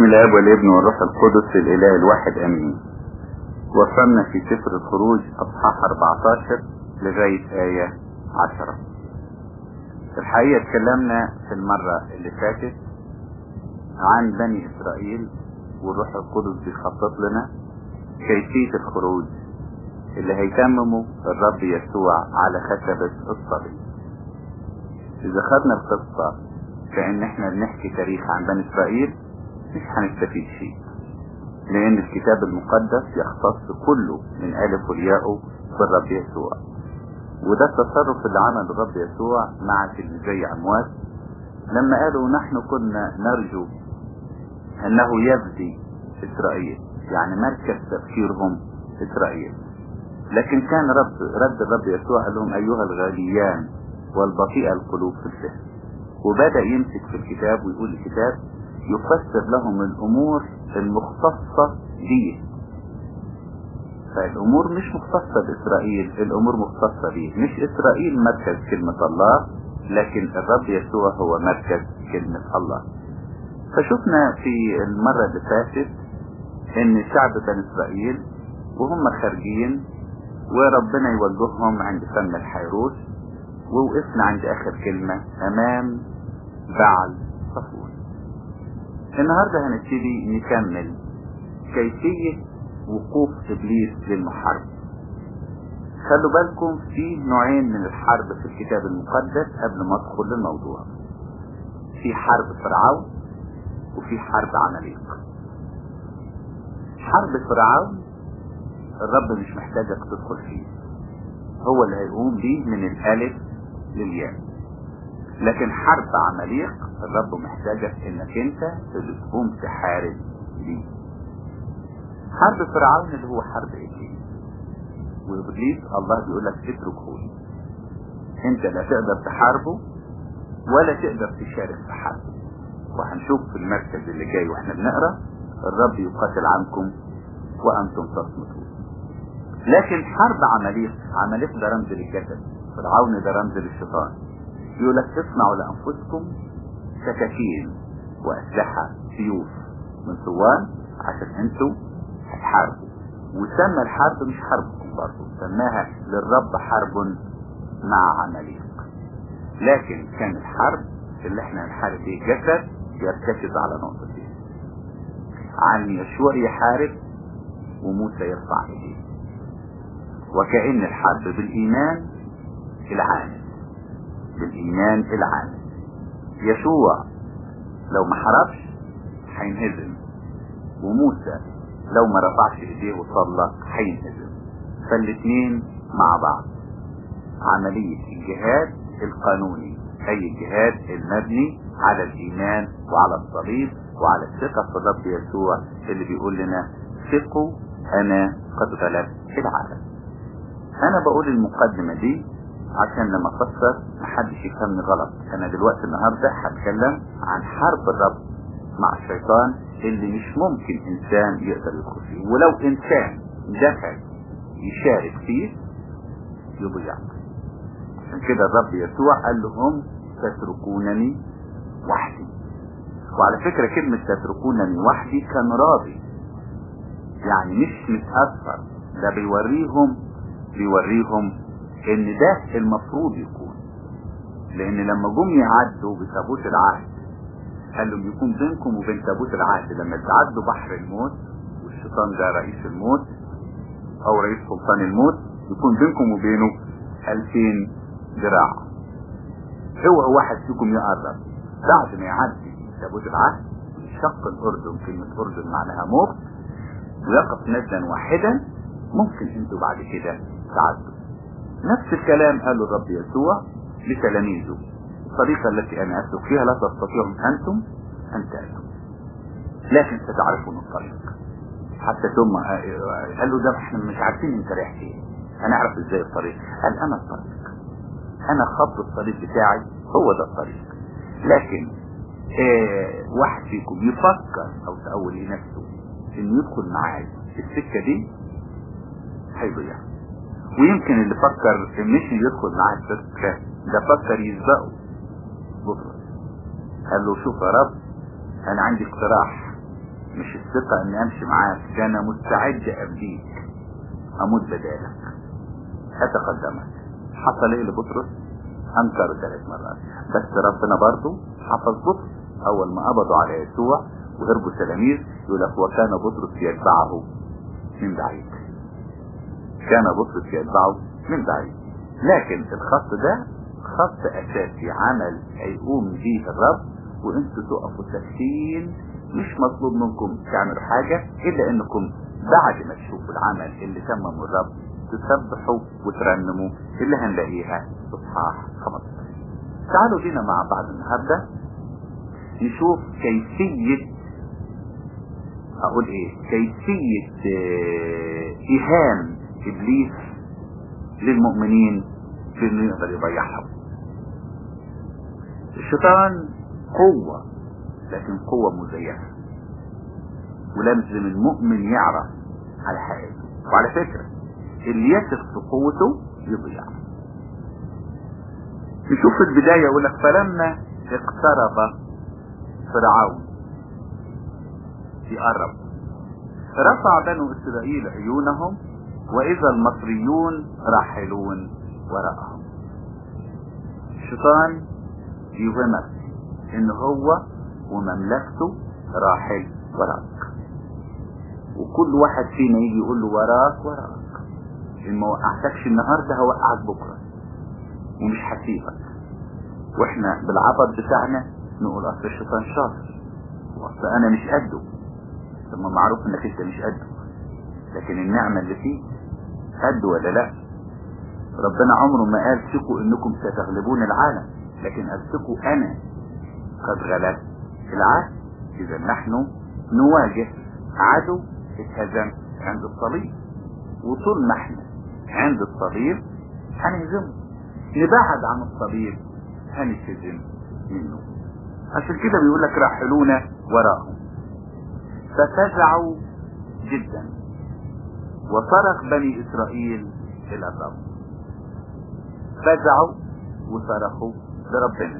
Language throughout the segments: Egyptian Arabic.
بسم الاب والابن والروح القدس الاله الواحد امين وصلنا في سفر الخروج اصحاح 14 لغاية آية 10 الحقيقة اتكلمنا في المرة اللي فاتت عن بني اسرائيل والروح القدس بيخطط لنا كيفية الخروج اللي هيتممه الرب يسوع على خشبة الصليب اذا خدنا القصة كأن احنا بنحكي تاريخ عن بني اسرائيل مش هنستفيد شيء لان الكتاب المقدس يختص كله من الف والياء بالرب يسوع وده التصرف اللي عمل الرب يسوع مع تلميذي عمواس لما قالوا نحن كنا نرجو انه يفدي اسرائيل يعني مركز تفكيرهم اسرائيل لكن كان رب رد الرب يسوع قال لهم ايها الغاليان والبطيئة القلوب في الفهم وبدأ يمسك في الكتاب ويقول الكتاب يفسر لهم الامور المختصة به فالامور مش مختصة باسرائيل الامور مختصة به مش اسرائيل مركز كلمة الله لكن الرب يسوع هو مركز كلمة الله فشفنا في المرة اللي فاتت ان شعب بني اسرائيل وهم خارجين وربنا يوجههم عند فم الحيروس ووقفنا عند اخر كلمة امام بعل صفور النهاردة هنبتدي نكمل كيفية وقوف ابليس للمحاربة خلوا بالكم في نوعين من الحرب في الكتاب المقدس قبل ما ادخل للموضوع في حرب فرعون وفي حرب عمليق حرب فرعون الرب مش محتاجك تدخل فيه هو اللي هيقوم بيه من الالف للياء لكن حرب عمليق الرب محتاجك انك انت اللي تقوم تحارب بيه حرب فرعون اللي هو حرب ابليس وابليس الله بيقول لك اتركه لي انت لا تقدر تحاربه ولا تقدر تشارك في حربه وهنشوف في المركز اللي جاي واحنا بنقرا الرب يقاتل عنكم وانتم تصمتون لكن حرب عمليق عمليق ده رمز للجسد فرعون ده رمز للشيطان يقول لك تصنعوا لانفسكم سكاكين واسلحه سيوف من صوان عشان انتوا هتحاربوا وسمى الحرب مش حربكم برضه سماها للرب حرب مع عمليق لكن كان الحرب اللي احنا هنحارب بيه الجسد يرتكز على نقطتين عن يشوع يحارب وموسى يرفع ايديه وكأن الحرب بالإيمان العامل بالإيمان العامل يشوع لو ما حربش هينهزم وموسى لو ما رفعش ايديه وصلى هينهزم فالاتنين مع بعض عملية الجهاد القانوني اي الجهاد المبني على الايمان وعلى الصليب وعلى الثقة في الرب يسوع اللي بيقول لنا ثقوا انا قد غلبت العالم انا بقول المقدمة دي عشان لما افسر محدش يفهمني غلط انا دلوقتي النهاردة هتكلم عن حرب الرب مع الشيطان اللي مش ممكن انسان يقدر يدخل فيه ولو انسان دخل يشارك فيه يضيع عشان كده الرب يسوع قال لهم تتركونني وحدي وعلى فكرة كلمة تتركونني وحدي كان راضي يعني مش متأثر ده بيوريهم بيوريهم ان ده المفروض يكون لان لما جم يعدوا بتابوت العهد قال لهم يكون بينكم وبين تابوت العهد لما تعدوا بحر الموت والشيطان ده رئيس الموت او رئيس سلطان الموت يكون بينكم وبينه 2000 ذراع هو واحد فيكم يقرب بعد ما يعدي تابوت العهد يشق الاردن كلمة اردن معناها موت ويقف نجدا واحدا ممكن انتوا بعد كده تعدوا نفس الكلام قاله الرب يسوع لتلاميذه الطريقة التي أنا أسلك فيها لا تستطيعون أنتم أن تأتوا لكن ستعرفون الطريق حتى ثم قال له ده احنا مش عارفين انت رايح فين هنعرف ازاي الطريق قال انا الطريق انا خط الطريق بتاعي هو ده الطريق لكن اه واحد فيكم يفكر او تقول لنفسه انه يدخل معايا في السكة دي هيضيع ويمكن اللي فكر مش يدخل معاه السكة ده فكر يسبقه بطرس قال له شوف يا رب انا عندي اقتراح مش الثقة اني امشي معاك ده انا مستعد ابديك اموت بدالك اتقدمك حصل ايه لبطرس انكر ثلاث مرات بس ربنا برضه حفظ بطرس اول ما قبضوا على يسوع وهربوا التلاميذ يقول لك وكان بطرس يتبعه من بعيد كان بطرس يتبعه من بعيد لكن الخط ده خط اساسي عمل هيقوم به الرب وانتوا تقفوا ساكتين مش مطلوب منكم تعملوا حاجة الا انكم بعد ما تشوفوا العمل اللي تممه الرب تسبحوا وترنموا اللي هنلاقيها في اصحاح 15 تعالوا بينا مع بعض النهاردة نشوف كيفية اقول ايه كيفية اه اهان ابليس للمؤمنين في انه يقدر يضيعهم الشيطان قوة لكن قوة مزيفة ولازم المؤمن يعرف على حقيقته وعلى فكرة اللي يثق في قوته يضيع نشوف في البداية يقول لك فلما اقترب فرعون يقرب رفع بنو اسرائيل عيونهم واذا المصريون راحلون وراءهم الشيطان يوهمك ان هو ومملكته راحل وراك وكل واحد فينا يجي يقول له وراك وراك ان ما وقعتكش النهارده هوقعك بكره ومش هسيبك واحنا بالعبط بتاعنا نقول اصل الشيطان شاطر واصل انا مش قده ثم معروف انك انت مش قده لكن النعمه اللي فيه قده ولا لا ربنا عمره ما قال ثقوا انكم ستغلبون العالم لكن اثقوا انا قد غلبت العالم اذا نحن نواجه عدو اتهزم عند الصليب وطول ما احنا عند الصليب هنهزمه نبعد عن الصليب هنتهزم منه عشان كده بيقول لك راحلون وراءهم ففزعوا جدا وصرخ بني اسرائيل الى الرب فزعوا وصرخوا لربنا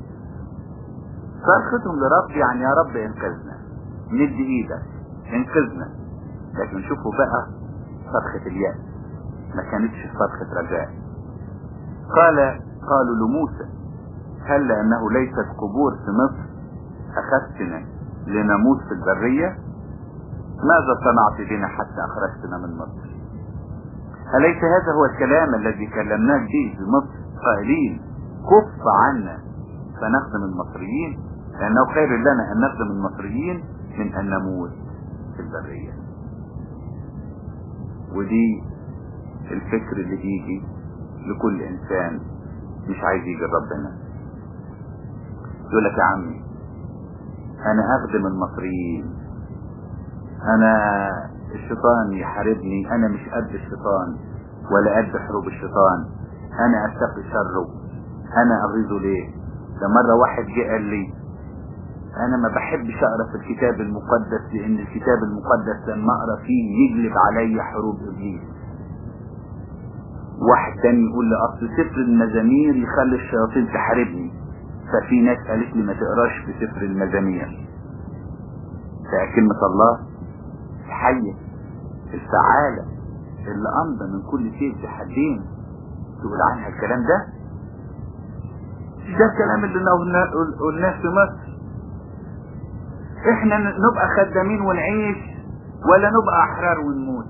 صرختهم لرب يعني يا رب انقذنا مد ايدك انقذنا لكن شوفوا بقى صرخة اليأس ما كانتش صرخة رجاء قال قالوا لموسى هل لأنه ليست قبور في مصر أخذتنا لنموت في البرية ماذا صنعت بنا حتى أخرجتنا من مصر أليس هذا هو الكلام الذي كلمناك به في مصر قائلين كف عنا فنخدم المصريين لأنه خير لنا أن نخدم المصريين من أن نموت في البرية ودي الفكر اللي بيجي لكل إنسان مش عايز يجي ربنا يقول لك يا عمي أنا أخدم المصريين أنا الشيطان يحاربني أنا مش قد الشيطان ولا قد حروب الشيطان أنا أتقي شره أنا أغيظه ليه ده مرة واحد جه قال لي انا ما بحبش اقرا في الكتاب المقدس لان الكتاب المقدس لما اقرا فيه يجلب علي حروب ابليس واحد تاني يقول لي اصل سفر المزامير يخلي الشياطين تحاربني ففي ناس قالت لي ما تقراش في سفر المزامير فكلمة الله الحية الفعالة اللي امضى من كل شيء بحدين تقول عنها الكلام ده ده الكلام اللي قلناه في مصر احنا نبقى خدامين ونعيش ولا نبقى احرار ونموت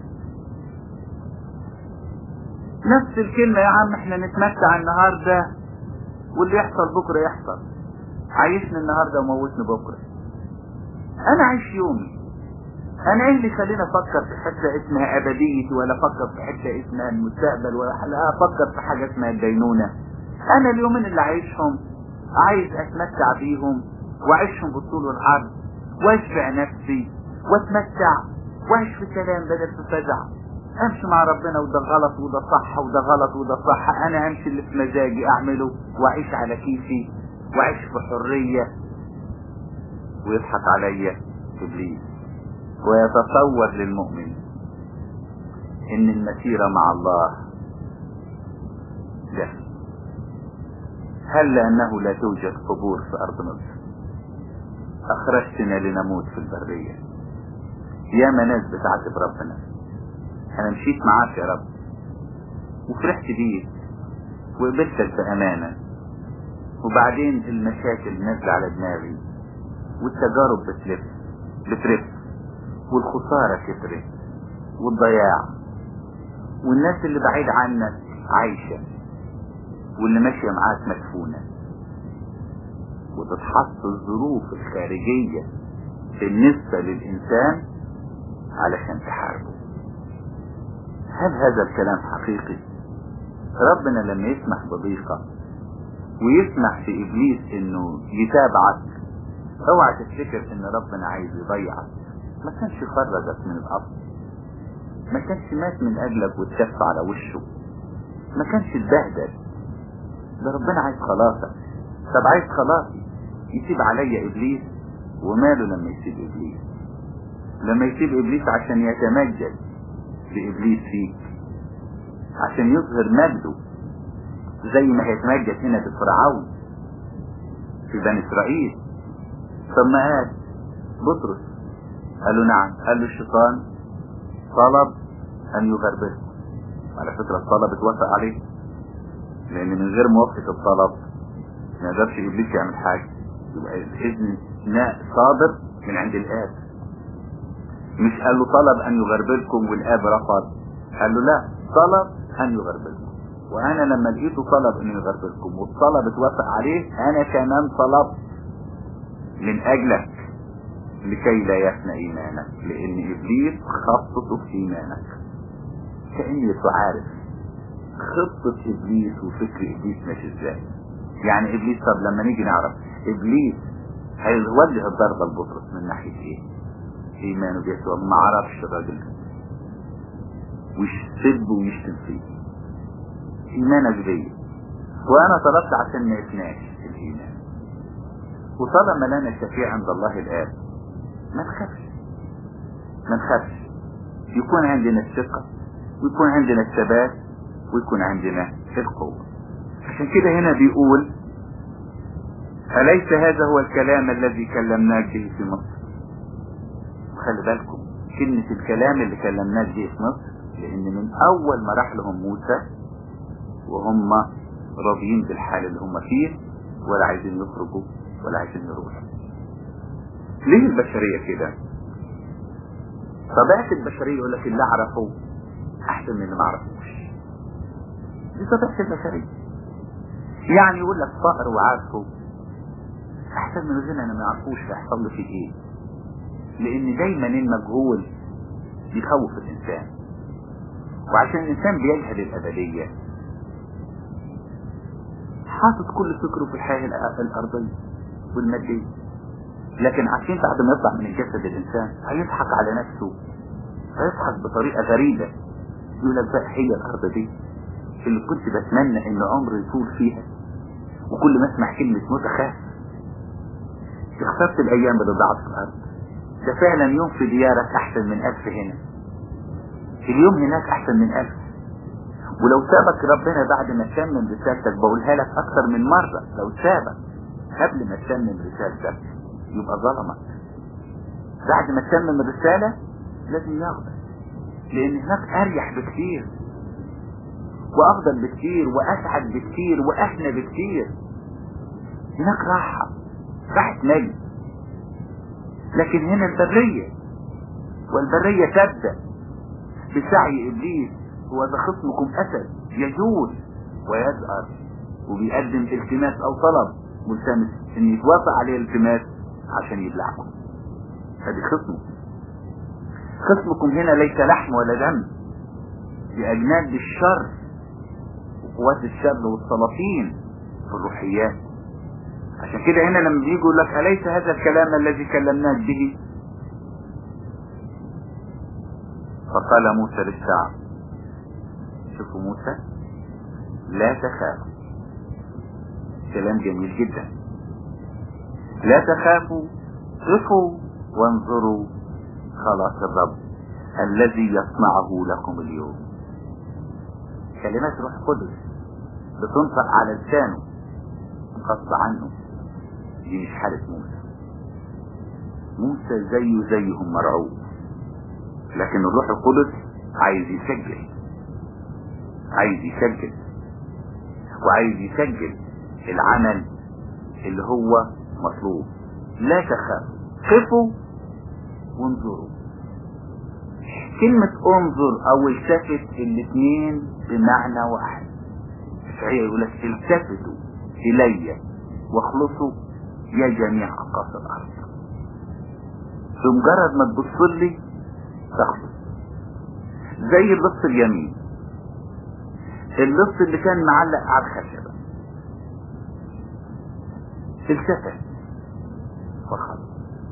نفس الكلمة يا عم احنا نتمتع النهاردة واللي يحصل بكرة يحصل عايشني النهاردة وموتني بكرة انا عايش يومي انا ايه اللي خليني افكر في حتة اسمها ابديتي ولا افكر في حتة اسمها المستقبل ولا افكر في حاجة اسمها الدينونة انا اليومين اللي عايشهم عايز اتمتع بيهم واعيشهم بالطول والعرض واشبع نفسي واتمتع واعيش في سلام بدل في فزع امشي مع ربنا وده غلط وده صح وده غلط وده صح انا امشي اللي في مزاجي اعمله واعيش على كيفي واعيش في حرية ويضحك عليا ابليس ويتصور للمؤمن ان المسيرة مع الله ده هل لانه لا توجد قبور في ارض مصر اخرجتنا لنموت في البرية يا ناس بتعاتب ربنا انا مشيت معاك يا رب وفرحت بيك وقبلتك بامانة وبعدين المشاكل نازلة على دماغي والتجارب بتلف بترف والخسارة كترت والضياع والناس اللي بعيد عنك عايشة واللي ماشية معاك مدفونة وتتحط الظروف الخارجية بالنسبة للإنسان علشان تحاربه هل هذا الكلام حقيقي ربنا لما يسمح بضيقة ويسمح في إبليس إنه يتابعك اوعى تفتكر إن ربنا عايز يضيعك ما كانش خرجك من الأرض ما كانش مات من أجلك واتشف على وشه ما كانش اتبهدل ده ربنا عايز خلاصك طب عايز خلاصي يسيب عليا إبليس وماله لما يسيب إبليس لما يسيب إبليس عشان يتمجد بإبليس فيك عشان يظهر مجده زي ما هيتمجد هنا بفرعون في بني إسرائيل ثم قال بطرس قال له نعم قال له الشيطان طلب أن يغربله على فكرة الطلب اتوافق عليه لأن من غير موافقة الطلب ما يقدرش إبليس يعمل حاجة يبقى الإذن صادر من عند الآب مش قال له طلب أن يغربلكم والآب رفض قال له لا طلب أن يغربلكم وأنا لما لقيته طلب أن يغربلكم والطلب اتوافق عليه أنا كمان طلبت من أجلك لكي لا يفنى إيمانك لأن إبليس خطته في إيمانك كأني عارف خطة إبليس وفكر إبليس ماشي إزاي يعني إبليس طب لما نيجي نعرف إبليس هيوجه الضربة لبطرس من ناحية إيه؟ إيمانه بيسوع ما عرفش الراجل ده ويسب ويشتم فيه إيمانك بيا وأنا طلبت عشان ما يفناش الإيمان وطالما لنا الشفيع عند الله الآب ما نخافش ما نخافش يكون عندنا الثقة ويكون عندنا الثبات ويكون عندنا القوة عشان كده هنا بيقول أليس هذا هو الكلام الذي كلمناك به في مصر خلي بالكم كلمة الكلام اللي كلمناك به في مصر لأن من أول ما راح لهم موسى وهم راضيين بالحال اللي هم فيه ولا عايزين يخرجوا ولا عايزين يروحوا ليه البشرية كده طبيعة البشرية يقول لك اللي اعرفه احسن من اللي ما اعرفوش دي طبيعة البشرية يعني يقول لك فقر وعارفه احسن من الغنى انا ما اعرفوش هيحصل له فيه ايه لان دايما المجهول بيخوف الانسان وعشان الانسان بيجهل الابدية حاطط كل فكره في الحياة الارضية والمادية لكن عشان بعد ما يطلع من الجسد الانسان هيضحك على نفسه هيضحك بطريقة غريبة يقول لك بقى هي الارض دي اللي كنت بتمنى ان عمري يطول فيها وكل ما اسمع كلمة موت اخاف اخترت الايام اللي ضاعت في الارض ده فعلا يوم في ديارك احسن من الف هنا اليوم هناك احسن من الف ولو سابك ربنا بعد ما تتمم رسالتك بقولها لك اكثر من مرة لو سابك قبل ما تتمم رسالتك يبقى ظلمك بعد ما تتمم الرسالة لازم ياخدك لان هناك اريح بكتير وافضل بكتير واسعد بكتير واهنى بكتير هناك راحة راحة نجم لكن هنا البرية والبرية تبدأ بسعي ابليس هو ذا خصمكم اسد يجول ويزأر وبيقدم التماس او طلب ملتمس ان يتوافق عليه الالتماس عشان يبلعكم هذه خصمه خصمكم هنا ليس لحم ولا دم بأجناد الشر وقوات الشر والسلاطين في الروحيات عشان كده هنا لما بيجي يقول لك أليس هذا الكلام الذي كلمناك به فقال موسى للشعب شوفوا موسى لا تخافوا كلام جميل جدا لا تخافوا قفوا وانظروا خلاص الرب الذي يصنعه لكم اليوم كلمات روح القدس بتنطق على لسانه غصب عنه دي مش حالة موسى موسى زيه زيهم مرعوب لكن الروح القدس عايز يسجل عايز يسجل وعايز يسجل العمل اللي هو مطلوب لا تخافوا خفوا وانظروا كلمة انظر او التفت الاثنين بمعنى واحد الشعير يقول لك التفتوا الي واخلصوا يا جميع اقاصي الارض بمجرد ما تبص لي تخلص زي اللص اليمين اللص اللي كان معلق على الخشبة التفت فخلص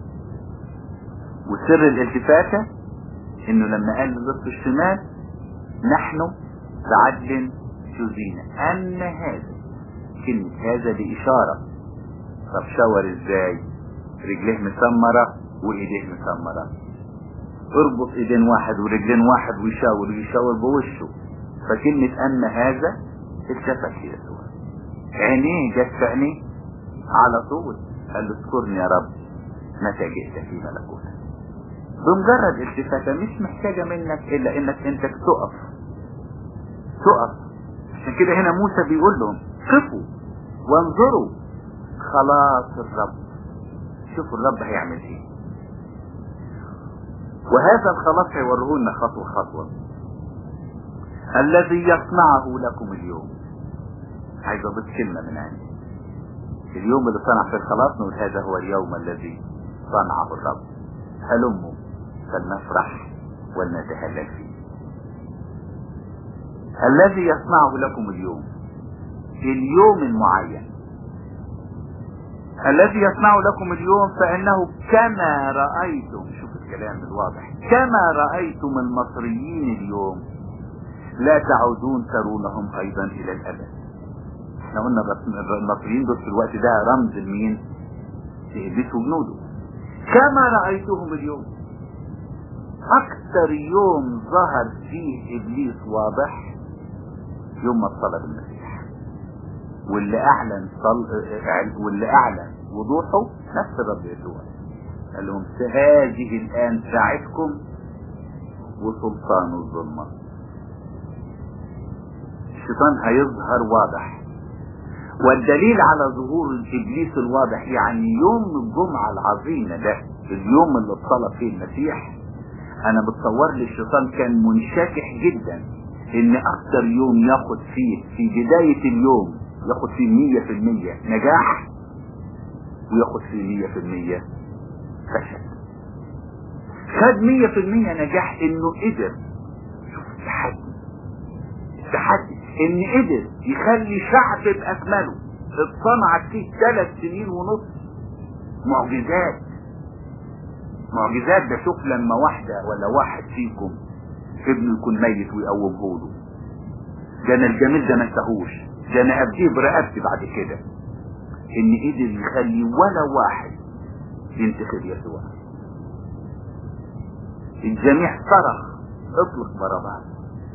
وسر الالتفاتة انه لما قال للصف الشمال نحن بعدل جزينا ان هذا كلمة هذا بإشارة طب شاور ازاي رجليه مسمرة وايديه مسمرة اربط ايدين واحد ورجلين واحد ويشاور ويشاور بوشه فكلمة ان هذا التفت يسوع عينيه جت في عينيه على طول قال له اذكرني يا رب متى جئت في ملكوتك بمجرد التفاتة مش محتاجة منك الا انك انت تقف تقف عشان كده هنا موسى بيقول لهم قفوا وانظروا خلاص الرب شوفوا الرب هيعمل ايه وهذا الخلاص هيوريه لنا خطوة خطوة الذي يصنعه لكم اليوم عايز اضيف كلمة من عندي اليوم اللي صنع في الخلاص نقول هذا هو اليوم الذي صنعه الرب هلموا فلنفرح ولنتهلل فيه الذي يصنعه لكم اليوم اليوم المعين الذي يصنع لكم اليوم فانه كما رأيتم شوف الكلام الواضح كما رأيتم المصريين اليوم لا تعودون ترونهم ايضا الى الابد احنا قلنا المصريين دول في الوقت ده رمز لمين لابليس وجنوده كما رأيتهم اليوم اكثر يوم ظهر فيه ابليس واضح يوم ما طلب المسيح واللي اعلن صل... واللي اعلن وضوحه نفس الرب يسوع قال لهم هذه الان ساعتكم وسلطان الظلمة الشيطان هيظهر واضح والدليل على ظهور ابليس الواضح يعني يوم الجمعة العظيمة ده اليوم اللي اتصلب فيه المسيح انا بتصور لي الشيطان كان منشكح جدا ان اكتر يوم ياخد فيه في بداية اليوم ياخد فيه مية في المية نجاح وياخد فيه مية في المية فشل خد مية في المية نجاح انه قدر شوف التحدي التحدي ان قدر يخلي شعب باكمله اتصنعت فيه ثلاث سنين ونص معجزات معجزات ده شوف لما واحدة ولا واحد فيكم ابنه يكون ميت ويقومه له ده انا الجميل ده ما انتهوش ده انا ابديه برقبتي بعد كده ان قدر يخلي ولا واحد ينتخب يسوع الجميع صرخ اطلق باراباس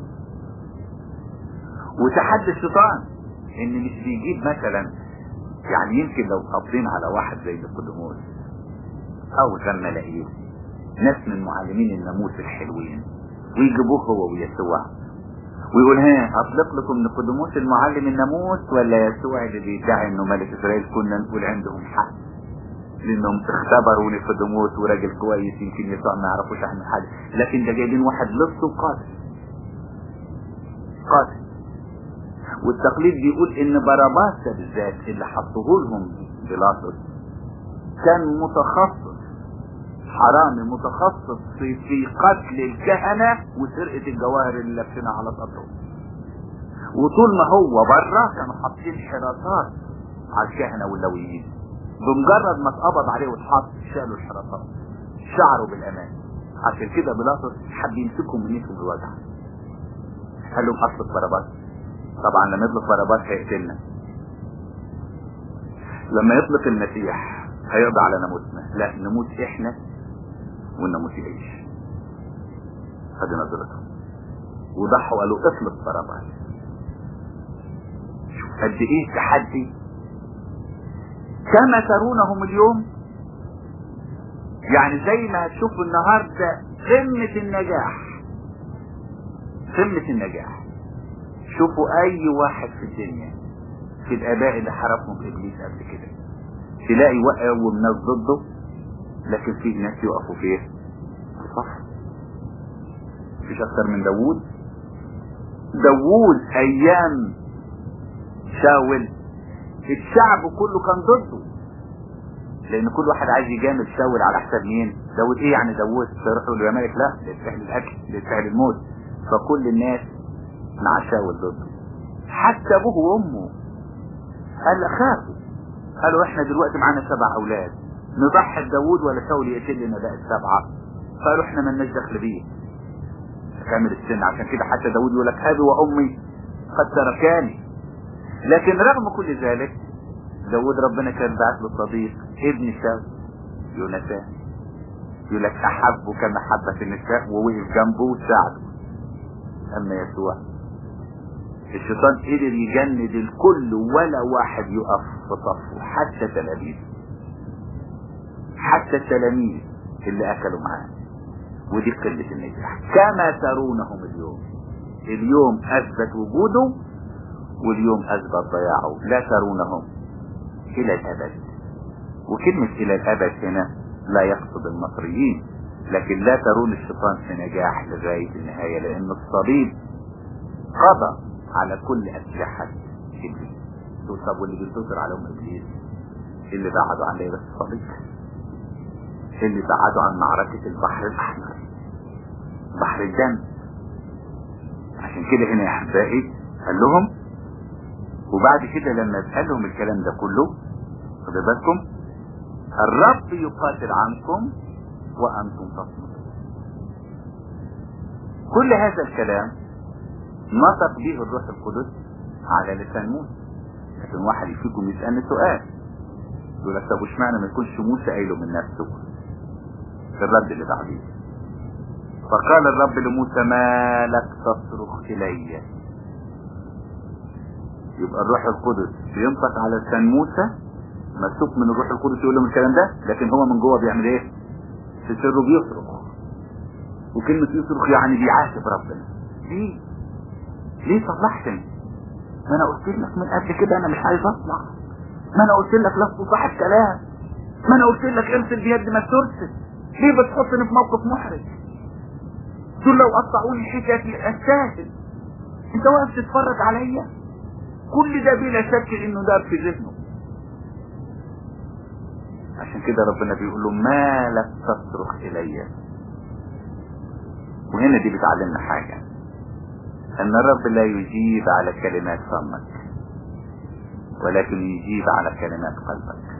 وتحدى الشيطان ان مش بيجيب مثلا يعني يمكن لو قابضين على واحد زي نيقوديموس او زملائيل ناس من معلمين الناموس الحلوين ويجيبوه هو ويسوع ويقول ها اطلق لكم نيقوديموس المعلم الناموس ولا يسوع اللي بيدعي انه ملك اسرائيل كنا نقول عندهم حق لانهم اختبروا نيقوديموس وراجل كويس يمكن يسوع ما يعرفوش عنه حاجه لكن ده جايبين واحد لص وقاتل قاتل والتقليد بيقول ان باراباس ده بالذات اللي حطوه لهم بيلاطس كان متخصص حرامي متخصص في في قتل الكهنة وسرقة الجواهر اللي لابسينها على صدره وطول ما هو بره كانوا حاطين حراسات على الكهنة واللويين بمجرد ما اتقبض عليه واتحط شالوا الحراسات شعروا بالامان عشان كده بيلاطس حب يمسكهم من ايدهم الوجع قال لهم اطلق باراباس طبعا لما يطلق باراباس هيقتلنا لما يطلق المسيح هيقضي على ناموسنا لا نموت احنا والناموس يعيش هذه نظرتهم وضحوا قالوا اطلق باراباس شوف قد ايه تحدي كما ترونهم اليوم يعني زي ما هتشوفوا النهارده قمة النجاح قمة النجاح شوفوا اي واحد في الدنيا في الاباء اللي حرفهم ابليس قبل كده تلاقي وقعوا ناس ضده لكن في ناس يقفوا فيه في الصف مفيش اكتر من داوود داوود ايام شاول الشعب كله كان ضده لان كل واحد عايز يجامل شاول على حساب مين داود ايه يعني داود فيروح يقول له يا ملك لا ده يستاهل الاكل ده يستاهل الموت فكل الناس مع شاول ضده حتى ابوه وامه قال خافوا قالوا احنا دلوقتي معانا سبع اولاد نضحي بداود ولا شاول يقتل لنا باقي السبعه قالوا احنا مالناش دخل بيه كامل السن عشان كده حتى داود يقول لك ابي وامي قد تركاني لكن رغم كل ذلك داود ربنا كان بعت له صديق ابن شاول يونسان يقول لك احبه كمحبة النساء ووقف جنبه وساعده اما يسوع الشيطان قدر يجند الكل ولا واحد يقف في صفه حتى تلاميذه حتى التلاميذ اللي اكلوا معاه ودي قلة النجاح كما ترونهم اليوم اليوم اثبت وجوده واليوم اثبت ضياعه لا ترونهم الى الابد وكلمة الى الابد هنا لا يقصد المصريين لكن لا ترون الشيطان في نجاح لغاية النهاية لان الصليب قضى على كل اسلحة ابليس تقول طب واللي بينتصر عليهم ابليس اللي بعدوا عن ليلة الصليب اللي بعدوا عن معركة البحر الاحمر بحر الدم عشان كده هنا يا احبائي قال لهم وبعد كده لما قال لهم الكلام ده كله خدوا بالكم الرب يقاتل عنكم وانتم تصمتون كل هذا الكلام نطق به الروح القدس على لسان موسى لكن واحد فيكم يسألني سؤال يقول لك طب اشمعنى ما يكونش موسى قايله من نفسه الرد اللي بعديه فقال الرب لموسى ما لك تصرخ الي يبقى الروح القدس بينطق على لسان موسى مسوق من الروح القدس يقول لهم الكلام ده لكن هو من جوه بيعمل ايه في سره بيصرخ وكلمة يصرخ يعني بيعاتب ربنا ليه ليه صلحتني ما انا قلت لك من قبل كده انا مش عايز اطلع ما انا قلت لك لست صاحب كلام ما انا قلت لك ارسل بيد ما ترسل ليه بتحطني في موقف محرج دول لو قطعوني حتت استاهل انت واقف تتفرج عليا كل ده بلا شك انه ده في ذهنه عشان كده ربنا بيقول له ما لك تصرخ الي وهنا دي بتعلمنا حاجة ان الرب لا يجيب على كلمات فمك ولكن يجيب على كلمات قلبك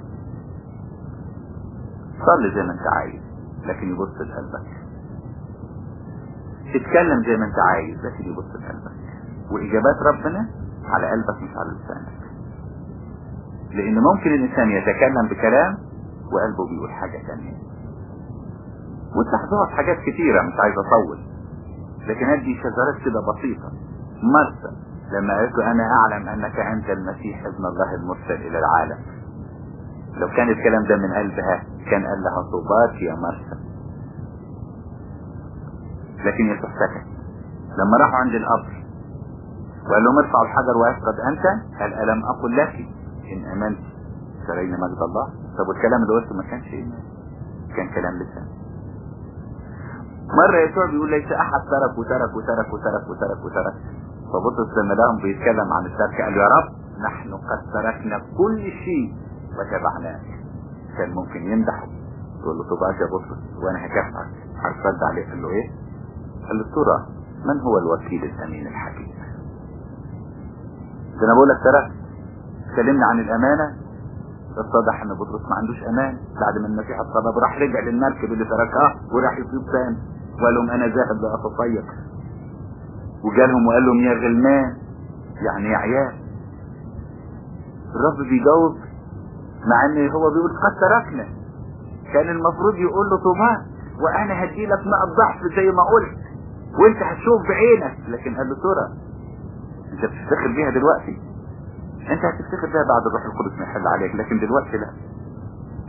صلي زي ما انت عايز لكن يبص لقلبك اتكلم زي ما انت عايز لكن يبص لقلبك واجابات ربنا على قلبك مش على لسانك لان ممكن الانسان يتكلم بكلام وقلبه بيقول حاجة تانية وتحضرت حاجات كتيرة مش عايز اطول لكن هذه شذرات كده بسيطة مرسى لما قالت له انا اعلم انك انت المسيح ابن الله المرسل الى العالم لو كان الكلام ده من قلبها كان قال لها طوبات يا مرسى لكن يسوع سكت لما راحوا عند القبر وقال لهم ارفعوا الحجر واسقط انت قال الم اقل لك ان امنت ترين مجد الله طب والكلام اللي قلته ما كانش ايمان كان كلام لسان مرة يسوع بيقول ليس احد ترك وترك وترك وترك وترك وترك فبطرس لما لهم بيتكلم عن الترك قال له يا رب نحن قد تركنا كل شيء وتبعناك كان ممكن يمدحه يقول له طب يا بطرس وانا هكافئك عارف رد عليه قال له ايه قال له ترى من هو الوكيل الامين الحكيم ده انا بقول لك تركت اتكلمنا عن الامانه اتضح ان بطرس ما عندوش امان بعد ما المسيح الصلب راح رجع للمركب اللي تركها وراح يصيب تاني وقال لهم انا ذاهب لاتصيد وجالهم وقال لهم يا غلمان يعني يا عيال الرب بيجاوب مع ان هو بيقول قد تركنا كان المفروض يقول له طوبات وانا هدي لك ماء الضعف زي ما قلت وانت هتشوف بعينك لكن قال له ترى انت بتفتخر بيها دلوقتي انت هتفتخر بيها بعد الروح القدس ما يحل عليك لكن دلوقتي لا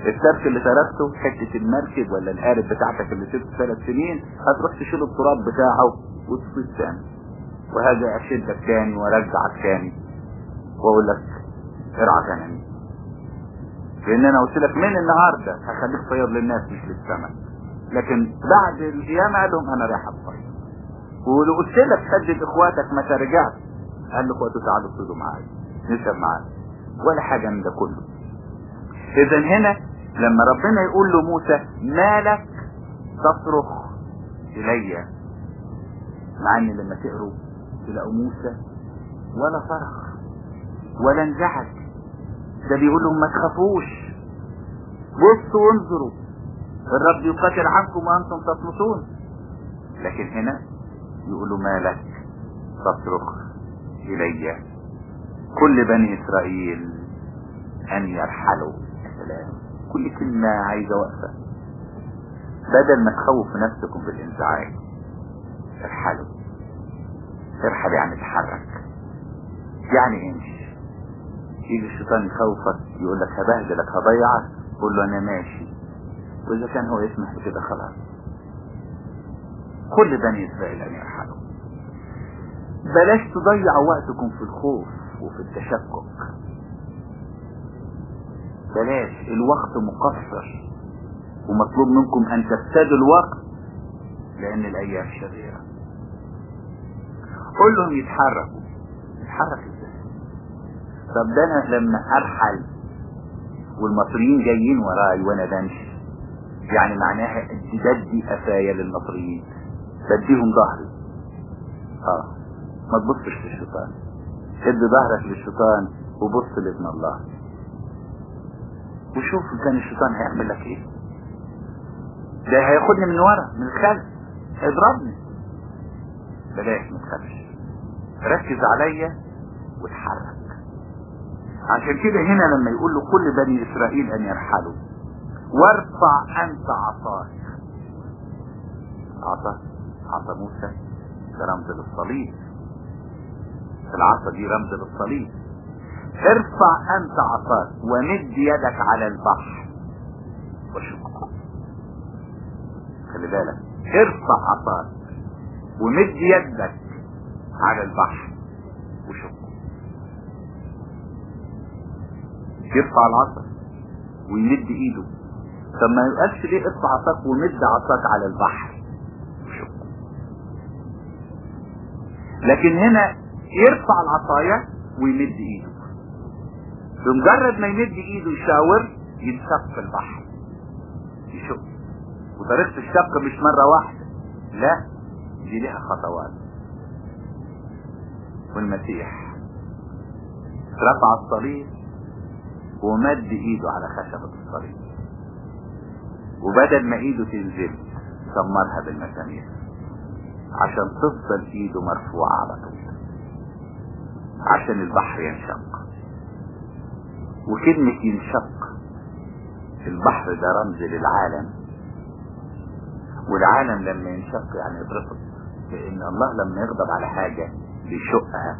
الترك اللي تركته حتة المركب ولا القارب بتاعتك اللي سبته ثلاث سنين هتروح تشيل التراب بتاعه وتصيد تاني وهذا اشدك تاني وارجعك تاني واقول لك ارعى غنمي لان انا قلت لك من النهارده هخليك صياد للناس مش للسمك لكن بعد القيامه قال لهم انا رايح اصطيد ولو قلت لك سدد اخواتك متى رجعت قال لاخواته تعالوا اصطيدوا معايا نشرب معايا ولا حاجه من ده كله اذا هنا لما ربنا يقول له موسى مالك تصرخ الي مع ان لما تقروا تلاقوا موسى ولا صرخ ولا انزعج ده بيقول لهم ما تخافوش بصوا وانظروا الرب يقاتل عنكم وانتم تصمتون لكن هنا يقولوا مالك تصرخ الي كل بني اسرائيل ان يرحلوا سلام كل كلمة عايزة وقفة بدل ما تخوف نفسكم بالانزعاج ارحلوا ارحل يعني اتحرك يعني امشي يجي الشيطان يخوفك يقول لك هبهدلك هضيعك قول له انا ماشي واذا كان هو يسمح بكده خلاص كل بني اسرائيل ان يرحلوا بلاش تضيعوا وقتكم في الخوف وفي التشكك بلاش الوقت مقصر ومطلوب منكم ان تفسدوا الوقت لان الايام شريرة قول لهم يتحركوا يتحرك ازاي طب ده انا لما ارحل والمصريين جايين وراي وانا بمشي يعني معناها بدي قفايا للمصريين بديهم ظهري اه ما تبصش للشيطان ادي ظهرك للشيطان وبص لابن الله وشوف كان الشيطان هيعمل لك ايه ده هياخدني من ورا من الخلف هيضربني بلاش ما تخافش ركز عليا واتحرك عشان كده هنا لما يقول له كل بني اسرائيل ان يرحلوا وارفع انت عصاك عصا عصا موسى ده رمز للصليب العصا دي رمز للصليب ارفع انت عصاك ومد يدك على البحر وشقه خلي بالك ارفع عصاك ومد يدك على البحر وشقه يرفع العصا ويمد ايده طب ما يقالش ليه ارفع عصاك ومد عصاك على البحر وشقه لكن هنا يرفع العصاية ويمد ايده بمجرد ما يمد ايده يشاور ينشق في البحر يشق وطريقة الشق مش مرة واحدة لا دي لها خطوات والمسيح رفع الصليب ومد ايده على خشبة الصليب وبدل ما ايده تنزل سمرها بالمسامير عشان تفضل ايده مرفوعة على طول عشان البحر ينشق وكلمة ينشق البحر ده رمز للعالم والعالم لما ينشق يعني يترفض لان الله لما يغضب على حاجة بيشقها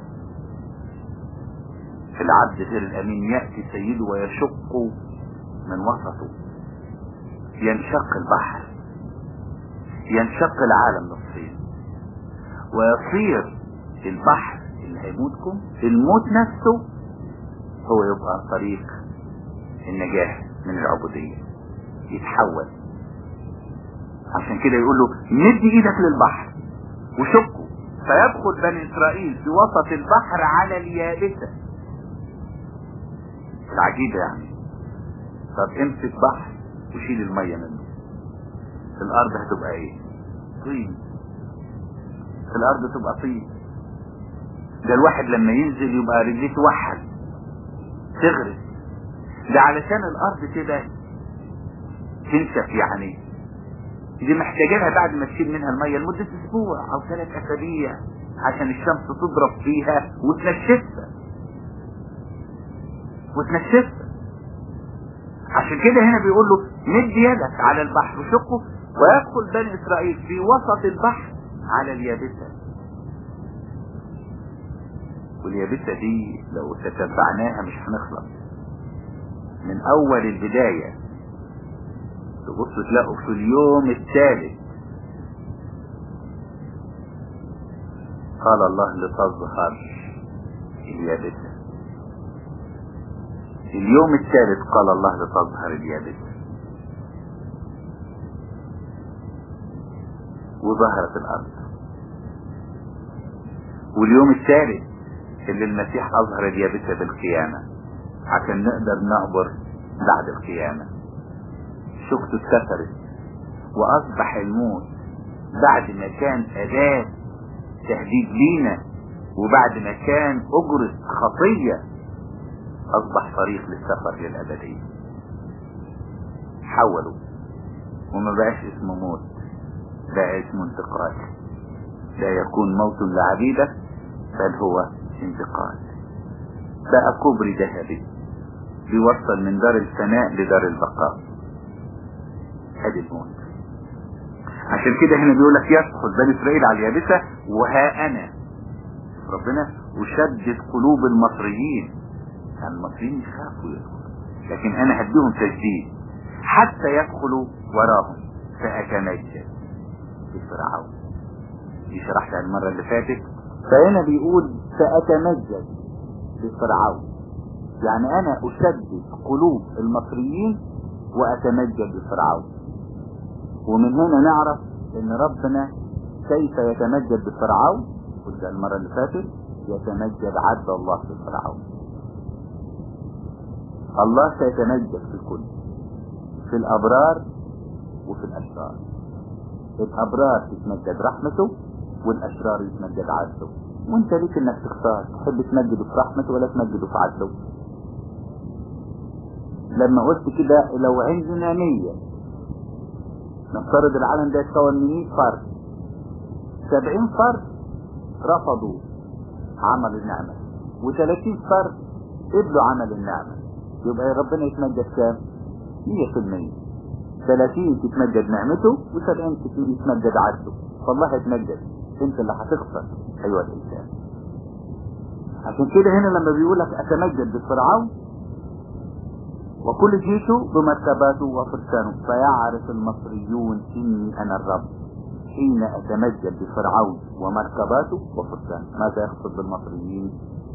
العبد غير الامين يأتي سيده ويشق من وسطه ينشق البحر ينشق العالم نصفين ويصير البحر اللي هيموتكم الموت نفسه هو يبقى طريق النجاة من العبودية يتحول عشان كده يقول له مد ايدك للبحر وشقه فيدخل بني اسرائيل في وسط البحر على اليابسة العجيبة يعني طب امسك بحر وشيل المية منه الارض هتبقى ايه طين الارض تبقى طين ده الواحد لما ينزل يبقى رجليه توحل تغرق ده علشان الارض كده تنشف يعني دي محتاجينها بعد ما تشيل منها المية لمدة اسبوع او ثلاث اسابيع عشان الشمس تضرب فيها وتنشفها وتنشفها عشان كده هنا بيقول له مد يدك على البحر وشقه ويدخل بني اسرائيل في وسط البحر على اليابسة واليابسة دي لو تتبعناها مش هنخلص من اول البداية تبص تلاقوا في اليوم الثالث قال الله لتظهر اليابسة اليوم الثالث قال الله لتظهر اليابسة وظهرت الأرض واليوم الثالث اللي المسيح أظهر اليابسة بالقيامة عشان نقدر نعبر بعد القيامة شوكته اتكسرت وأصبح الموت بعد ما كان أداة تهديد لينا وبعد ما كان أجرة خطية أصبح طريق للسفر للأبدية حولوا وما بقاش اسمه موت بقى اسمه انتقال لا يكون موت لعبيدك بل هو انتقال بقى كوبري ذهبي بيوصل من دار الفناء لدار البقاء ادي الموت عشان كده هنا بيقول لك يدخل بني اسرائيل على اليابسة وها انا ربنا وشدد قلوب المصريين يعني المصريين يخافوا يدخلوا لكن انا هديهم تجديد حتى يدخلوا وراهم فاتمجد بفرعون دي شرحتها المرة اللي فاتت فهنا بيقول سأتمجد بفرعون يعني انا اشدد قلوب المصريين واتمجد بفرعون ومن هنا نعرف ان ربنا كيف يتمجد بفرعون قلت المرة اللي فاتت يتمجد عبد الله في فرعون الله سيتمجد في الكل في الابرار وفي الاشرار الابرار تتمجد رحمته والاشرار يتمجد عدله وانت ليك انك تختار تحب تمجده في رحمته ولا تمجده في عدله لما قلت كده لو عندنا نية نفترض العالم ده يتكون من 100 فرد 70 فرد رفضوا عمل النعمة و30 فرد قبلوا عمل النعمة يبقى ربنا يتمجد كام 100% 30 تتمجد نعمته و70 يتمجد عدله فالله يتمجد انت اللي هتخسر ايها الانسان عشان كده هنا لما بيقول لك اتمجد بفرعون وكل جيشه بمركباته وفرسانه فيعرف المصريون اني انا الرب حين اتمجد بفرعون ومركباته وفرسانه ماذا يقصد بالمصريين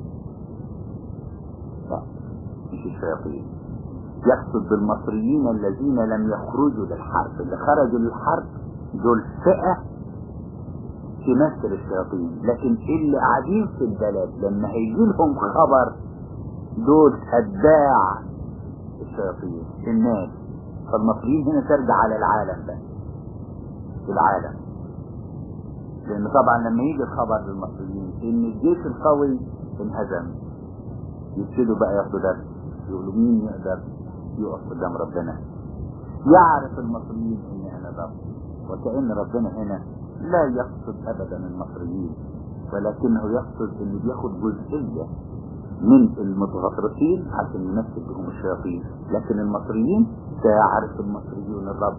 لا مش الشياطين يقصد بالمصريين الذين لم يخرجوا للحرب اللي خرجوا للحرب دول فئة تمثل الشياطين لكن اللي قاعدين في البلد لما هيجي لهم خبر دول اتباع الشياطين الناس فالمصريين هنا ترجع على العالم بس العالم لان طبعا لما يجي الخبر للمصريين ان الجيش القوي انهزم يبتدوا بقى ياخدوا درس يقولوا مين يقدر يقف قدام ربنا يعرف المصريين ان انا الرب وكأن ربنا هنا لا يقصد ابدا المصريين ولكنه يقصد ان بياخد جزئية من المتغطرسين عشان يمثل بهم الشياطين لكن المصريين سيعرف المصريون الرب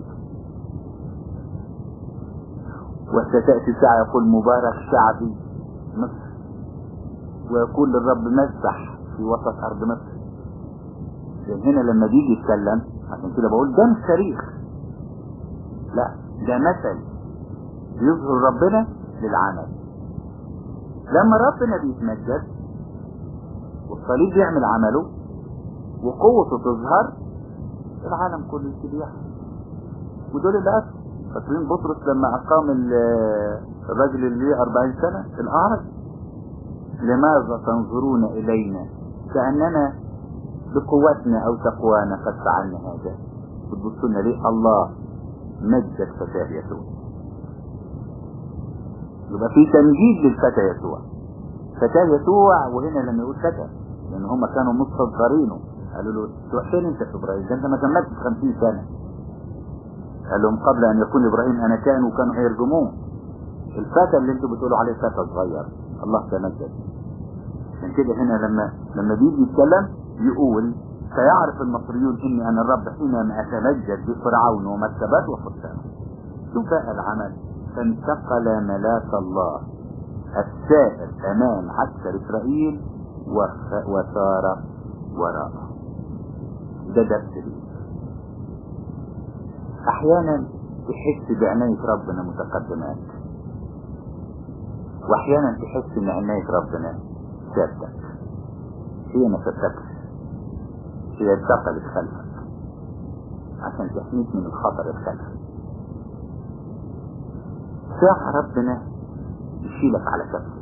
وستأتي ساعة يقول مبارك شعبي مصر ويقول للرب مسبح في وسط أرض مصر لأن هنا لما بيجي يتكلم عشان كده بقول ده مش تاريخ لا ده مثل بيظهر ربنا للعمل لما ربنا بيتمجد والصليب بيعمل عمله وقوته تظهر العالم كله يبتدي يحصل ودول اللي قتلوا فاكرين بطرس لما اقام الراجل اللي ليه 40 سنه الاعرج لماذا تنظرون الينا كاننا بقوتنا او تقوانا قد فعلنا هذا بتبصوا لنا ليه الله مجد فتاه يسوع يبقى في تمجيد للفتى يسوع فتاه يسوع وهنا لما يقول فتى لان هم كانوا مستصغرينه قالوا له تروح فين انت في ابراهيم ده انت ما كملتش 50 سنه قال لهم قبل ان يكون ابراهيم انا كان وكانوا هيرجموه الفتى اللي انتوا بتقولوا عليه فتى صغير الله تمجد عشان كده هنا لما لما بيجي يتكلم يقول سيعرف المصريون اني انا الرب حينما اتمجد بفرعون ومركبات وفرسانه شوف بقى العمل فانتقل ملاك الله السائر امام عسكر اسرائيل وسار وراءه ده درس ليه احيانا تحس بعناية ربنا متقدمات واحيانا تحس ان عناية ربنا سابتك هي ما سابتكش هي اتدخلت خلفك عشان تحميك من الخطر الخلفي ساعة ربنا يشيلك على كفك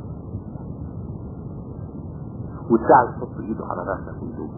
وساعة يحط ايده على راسك ويدوب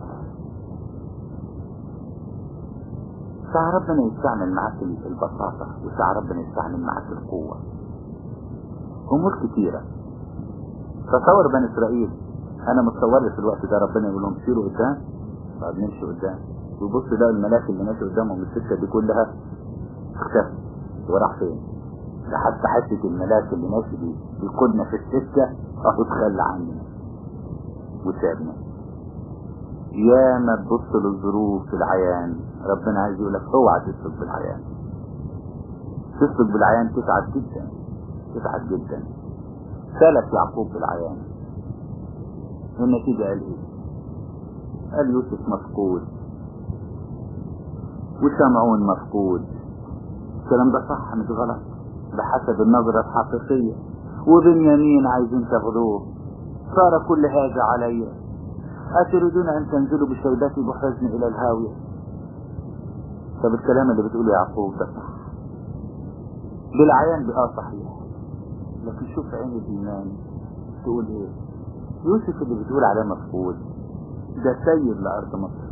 ساعة ربنا يستعمل معاك البساطة وساعة ربنا يستعمل معاك القوة امور كتيرة تصور بني اسرائيل انا متصور في الوقت ده ربنا يقول لهم سيروا قدام طب نمشي قدام ويبص ده الملاك اللي ماشي قدامهم السكه دي كلها اختفى وراح فين ده حتى حته الملاك اللي ماشي دي بيقودنا في السكه اهو اتخلى عننا وسابنا يا ما تبص للظروف في العيان ربنا عايز يقول لك اوعى تسلك بالعيان تسلك بالعيان تتعب جدا تتعب جدا سلك يعقوب بالعيان النتيجة قال ايه قال يوسف مفقود وشمعون مفقود الكلام ده صح مش غلط بحسب النظرة الحقيقية وبنيامين عايزين تاخدوه صار كل هذا علي أتريدون أن تنزلوا بشيبتي بحزن إلى الهاوية طب الكلام اللي بتقوله يعقوب ده صح بالعيان بقى صحيح لكن شوف عين الإيمان تقول إيه يوسف اللي بتقول عليه مفقود ده سيد لأرض مصر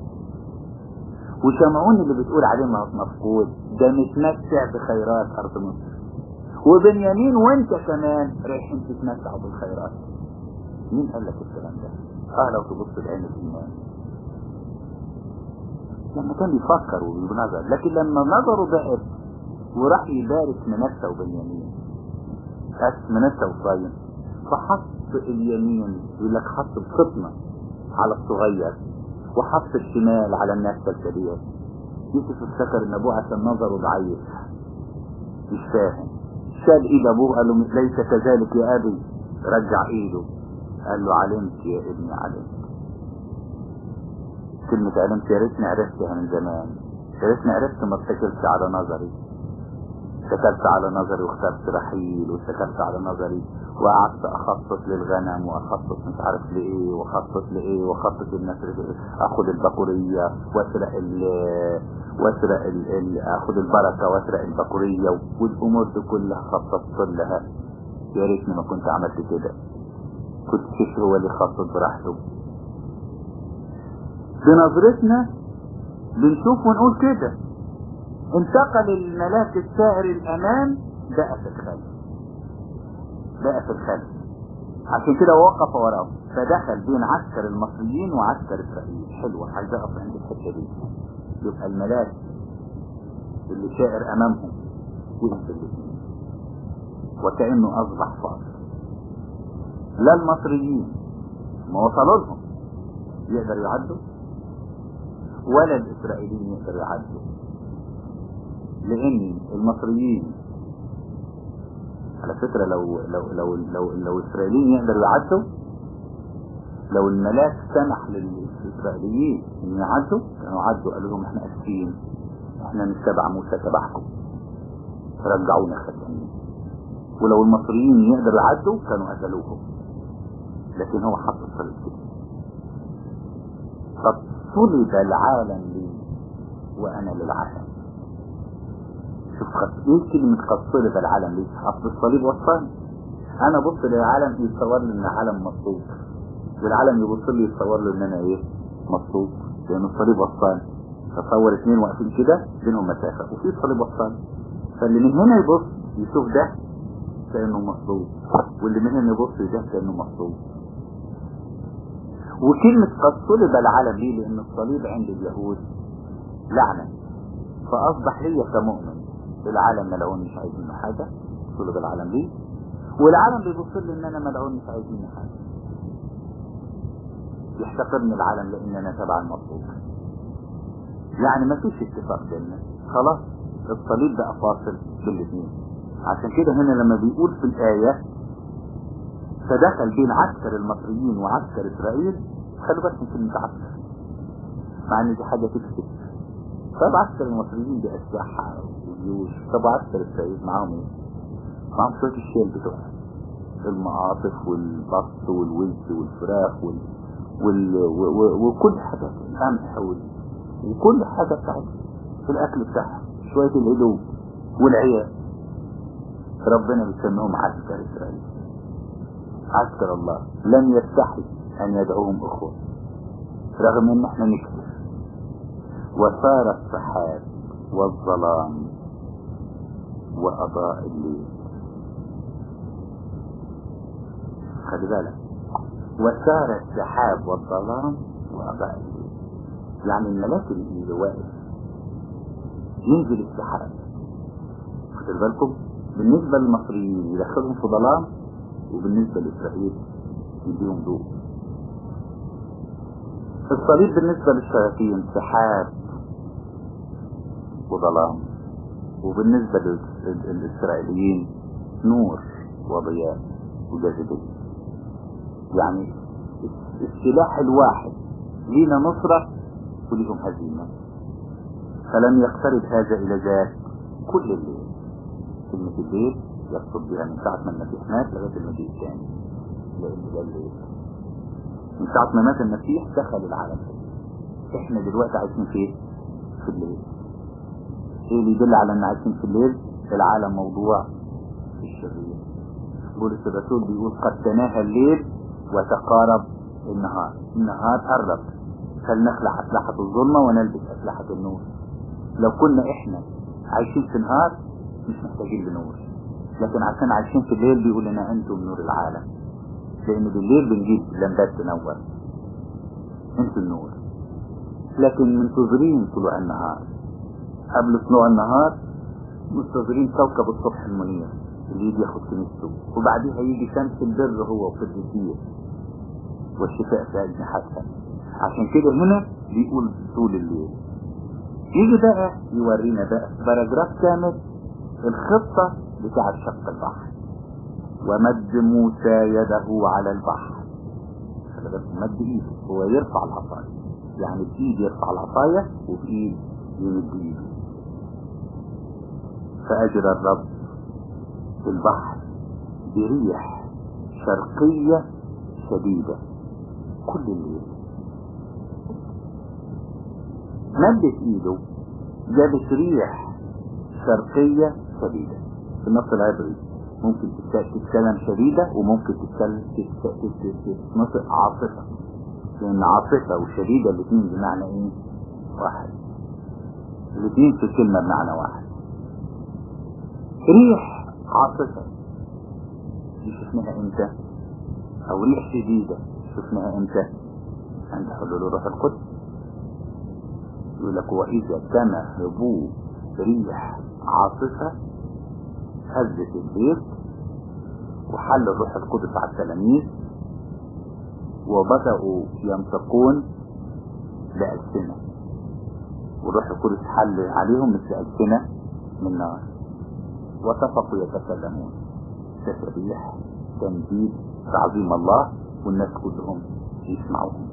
وشمعون اللي بتقول عليه مفقود ده متمتع بخيرات أرض مصر وبنيامين وانت كمان رايحين تتمتعوا بالخيرات مين قال لك الكلام ده؟ اه لو تبص بعين الإيمان لما كان بيفكر وبينظر لكن لما نظره بعد وراح يبارك منسى وبنيامين بس منسى وصايم فحط اليمين يقول لك حط الفطنة على الصغير وحط الشمال على الناس الكبير يوسف افتكر ان ابوه عشان نظره ضعيف مش فاهم شال ايد ابوه قال له ليس كذلك يا ابي رجع ايده قال له علمت يا ابني علمت كلمة علمت يا ريتني عرفتها من زمان يا ريتني عرفت ما اتكلش على نظري سكرت على نظري واخترت رحيل وسكرت على نظري وقعدت اخطط للغنم واخطط مش عارف لايه واخطط لايه واخطط الناس اخد البقورية واسرق ال واسرق ال ال اخد البركة واسرق البقورية والامور دي كلها خططت لها يا ريتني ما كنت عملت كده كنت شيخ هو اللي خطط براحته بنظرتنا بنشوف ونقول كده انتقل الملاك السائر الأمام بقى في الخلف بقى في الخلف عشان كده وقف وراه فدخل بين عسكر المصريين وعسكر إسرائيل حلوة عايز أقف عند الحتة دي يبقى الملاك اللي شائر أمامهم وقف الاثنين وكأنه أصبح فاصل لا المصريين ما وصلوا لهم يقدر يعدوا ولا الإسرائيليين يقدروا يعدوا لان المصريين على فكرة لو لو لو لو, لو الاسرائيليين يقدروا يعدوا لو الملاك سمح للاسرائيليين ان يعدوا كانوا عدوا قالوا لهم احنا اسفين احنا مش تبع موسى تبعكم رجعونا خدامين ولو المصريين يقدروا يعدوا كانوا قتلوهم لكن هو حط الصليب كده قد صلب العالم لي وانا للعالم شوف خط... ايه كلمة قد صلب العالم ليه؟ اصل الصليب وصاني انا بص للعالم يتصور لي ان العالم مصلوب والعالم يبص لي يتصور له ان انا ايه مصلوب لان الصليب وصاني تصور اثنين واقفين كده بينهم مسافة وفي الصليب وصاني فاللي من هنا يبص يشوف ده كأنه مصلوب واللي من هنا يبص ده كأنه مصلوب وكلمة قد صلب العالم ليه لان الصليب عند اليهود لعنة فاصبح ليا كمؤمن العالم ملعون مش عايزين حاجة صلب العالم ليه والعالم بيبص لي ان انا ملعون مش عايزين حاجة يحتقرني العالم لان انا تبع المطلوب يعني ما فيش اتفاق بيننا خلاص الصليب بقى فاصل بالاثنين عشان كده هنا لما بيقول في الآية فدخل بين عسكر المصريين وعسكر إسرائيل خلوا بالكم كلمة عسكر مع ان دي حاجة تكسب طب عسكر المصريين بأسلحة وجيوش طب عسكر السعيد معاهم ايه؟ معاهم شوية الشيل بتوعهم المعاطف والبط والوز والفراخ وال... وال... و... و... وكل حاجة القمح وال... وكل حاجة بتاعتهم في الأكل بتاعهم شوية الهدوء والعيال ربنا بيسميهم عسكر إسرائيل عسكر الله لم يستحي أن يدعوهم أخوة رغم أن احنا نكتب وصار السحاب والظلام وأضاء الليل خلي بالك وسار السحاب والظلام وأضاء الليل يعني الملاك اللي واقف ينزل السحاب خدوا بالكم بالنسبة للمصريين يدخلهم في ظلام وبالنسبة لإسرائيل يديهم ضوء الصليب بالنسبة للشياطين سحاب وظلام وبالنسبة للإسرائيليين نور وضياء وجاذبية يعني السلاح الواحد لينا نصرة وليهم هزيمة فلم يقترب هذا إلى ذاك كل الليل كلمة الليل يقصد بها من ساعة ما المسيح مات لغاية المجيء الثاني لأن ده الليل من ساعة ما مات المسيح دخل العالم احنا دلوقتي عايشين في في الليل ايه اللي يدل على ان عايشين في الليل العالم موضوع في الشرير بولس الرسول بيقول قد تناهى الليل وتقارب النهار النهار قرب فلنخلع أسلحة الظلمة ونلبس أسلحة النور لو كنا احنا عايشين في نهار مش محتاجين لنور لكن عشان عايشين في الليل بيقول لنا انتم نور العالم لان بالليل بنجيب لمبات تنور انتوا النور لكن منتظرين طلوع النهار قبل طلوع النهار منتظرين كوكب الصبح المنير اللي يجي ياخد كنيسته وبعديها يجي شمس البر هو وقدسيه والشفاء في اجنحتها عشان كده هنا بيقول طول الليل يجي بقى يورينا بقى باراجراف كامل الخطة بتاعة شق البحر ومد موسى يده على البحر خلي بالك مد ايده هو يرفع العصاية يعني بايد يرفع العصاية وبايد يمد ايده فأجرى الرب في البحر بريح شرقية شديدة كل الليل مدت ايده جابت ريح شرقية شديدة في النص العبري ممكن تتكلم شديدة وممكن تتكلم تتنطق عاصفة لأن عاصفة وشديدة الاثنين بمعنى ايه؟ واحد الاثنين في كلمة بمعنى واحد ريح عاصفة دي شفناها امتى؟ أو ريح شديدة شفناها امتى؟ عند حلول روح القدس يقول لك وإذا كان هبوب ريح عاصفة هزت البيت وحل الروح القدس على التلاميذ وبدأوا ينطقون بألسنة والروح القدس حل عليهم مثل ألسنة من نار واتفقوا يتكلمون تسبيح تمجيد تعظيم الله والناس كلهم يسمعوهم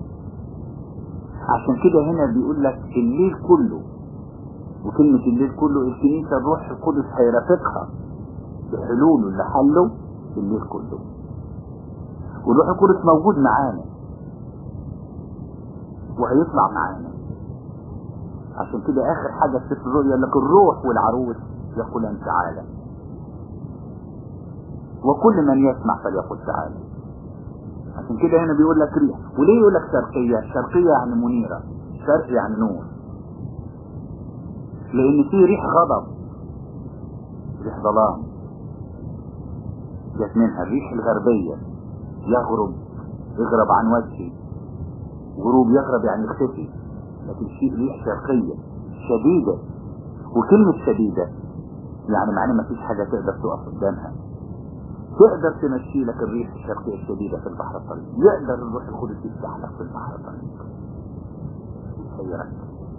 عشان كده هنا بيقول لك الليل كله وكلمة الليل كله الكنيسة الروح القدس هيرافقها بحلوله اللي حله الليل كله والروح القدس موجود معانا وهيطلع معانا عشان كده اخر حاجة في سفر الرؤيا لك الروح والعروس يقولان تعالى وكل من يسمع فليقل تعالى عشان كده هنا بيقول لك ريح وليه يقول لك شرقية شرقية يعني منيرة شرق يعني نور لان في ريح غضب ريح ظلام جت منها الريح الغربية يغرب يغرب عن وجهي غروب يغرب يعني يختفي لكن في ريح شرقية شديدة وكلمة شديدة يعني معناه ما فيش حاجة تقدر تقف قدامها تقدر تمشي لك الريح الشرقية الشديدة في البحر الطريق يقدر الروح القدس يفتح لك في البحر الطريق يسيرك